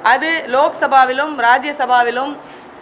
அது லோக்சபாவிலும் ராஜ்யசபாவிலும்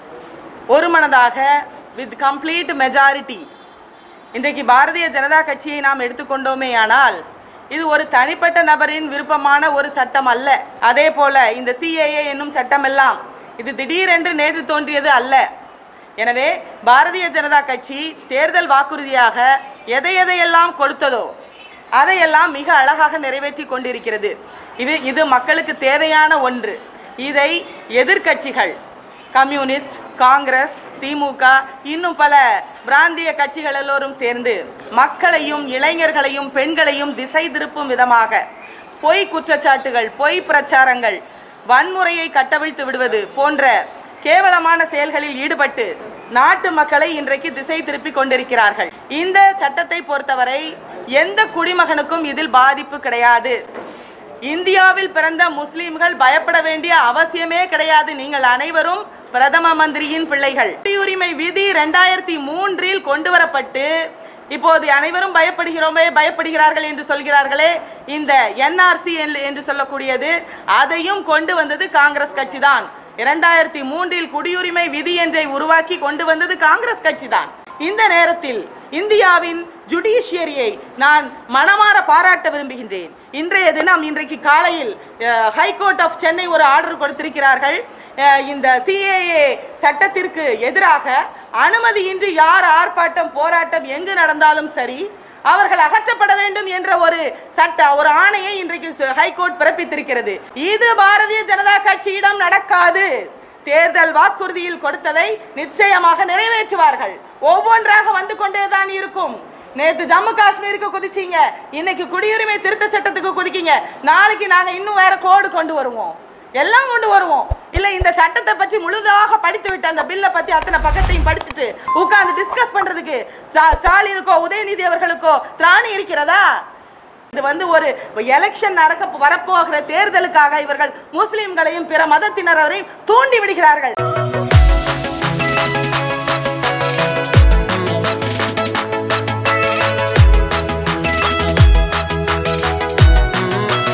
ஒருமனதாக with complete majority இன்றைக்கு பாரதிய ஜனதா கட்சியை நாம் எடுத்துக்கொண்டோமேயானால் இது ஒரு தனிப்பட்ட நபரின் விருப்பமான ஒரு சட்டம் அல்ல அதே போல இந்த சிஏஏ என்னும் சட்டமெல்லாம் இது திடீரென்று நேற்று தோன்றியது அல்ல எனவே பாரதிய ஜனதா கட்சி தேர்தல் வாக்குறுதியாக எதை எதையெல்லாம் கொடுத்ததோ அதையெல்லாம் மிக அழகாக நிறைவேற்றி கொண்டிருக்கிறது இது இது மக்களுக்கு தேவையான ஒன்று இதை எதிர்க்கட்சிகள் கம்யூனிஸ்ட் காங்கிரஸ் திமுக இன்னும் பல பிராந்திய கட்சிகள் எல்லோரும் சேர்ந்து மக்களையும் இளைஞர்களையும் பெண்களையும் திசை திருப்பும் விதமாக பொய் குற்றச்சாட்டுகள் பொய் பிரச்சாரங்கள் வன்முறையை கட்டவிழ்த்து விடுவது போன்ற கேவலமான செயல்களில் ஈடுபட்டு நாட்டு மக்களை இன்றைக்கு திசை திருப்பி கொண்டிருக்கிறார்கள் இந்த சட்டத்தை பொறுத்தவரை எந்த குடிமகனுக்கும் இதில் பாதிப்பு கிடையாது இந்தியாவில் பிறந்த முஸ்லிம்கள் பயப்பட வேண்டிய அவசியமே கிடையாது நீங்கள் அனைவரும் பிரதம மந்திரியின் பிள்ளைகள் குடியுரிமை விதி ரெண்டாயிரத்தி மூன்றில் கொண்டு வரப்பட்டு இப்போது அனைவரும் பயப்படுகிறோமே பயப்படுகிறார்கள் என்று சொல்கிறார்களே இந்த என்ஆர்சி என்று சொல்லக்கூடியது அதையும் கொண்டு வந்தது காங்கிரஸ் கட்சி தான் இரண்டாயிரத்தி மூன்றில் குடியுரிமை விதி என்றை உருவாக்கி கொண்டு வந்தது காங்கிரஸ் கட்சி தான் இந்த நேரத்தில் இந்தியாவின் ஜுடிஷியரியை நான் மனமாற பாராட்ட விரும்புகின்றேன் இன்றைய தினம் இன்றைக்கு காலையில் ஹைகோர்ட் ஆஃப் சென்னை ஒரு ஆர்டர் கொடுத்திருக்கிறார்கள் அஹ், இந்த சிஏஏ சட்டத்திற்கு எதிராக அனுமதியின்றி யார் ஆர்ப்பாட்டம் போராட்டம் எங்கு நடந்தாலும் சரி அவர்கள் அகற்றப்பட வேண்டும் என்ற ஒரு சட்ட ஒரு ஆணையை இன்றைக்கு சு- ஹைகோர்ட் பிறப்பித்திருக்கிறது இது பாரதிய ஜனதா கட்சியிடம் நடக்காது தேர்தல் வாக்குறுதியில் கொடுத்ததை நிச்சயமாக நிறைவேற்றுவார்கள் ஒவ்வொன்றாக வந்து கொண்டேதான் இருக்கும் நேத்து ஜம்மு காஷ்மீருக்கு குதிச்சீங்க இன்னைக்கு குடியுரிமை திருத்த சட்டத்துக்கு குதிக்கீங்க நாளைக்கு நாங்க இன்னும் வேற கோடு கொண்டு வருவோம் எல்லாம் கொண்டு வருவோம் இல்ல இந்த சட்டத்தை பற்றி முழுதாக படித்து விட்டு அந்த பில்லை பத்தி அத்தனை பக்கத்தையும் படிச்சுட்டு உட்கார்ந்து டிஸ்கஸ் பண்றதுக்கு ஸ்டா- ஸ்டாலினுக்கோ உதயநிதி அவர்களுக்கோ திராணி இருக்கிறதா இது வந்து ஒரு எலெக்ஷன் நடக்க வரப்போகிற தேர்தலுக்காக இவர்கள் முஸ்லிம்களையும் பிற மதத்தினரையும் தூண்டி விடுகிறார்கள்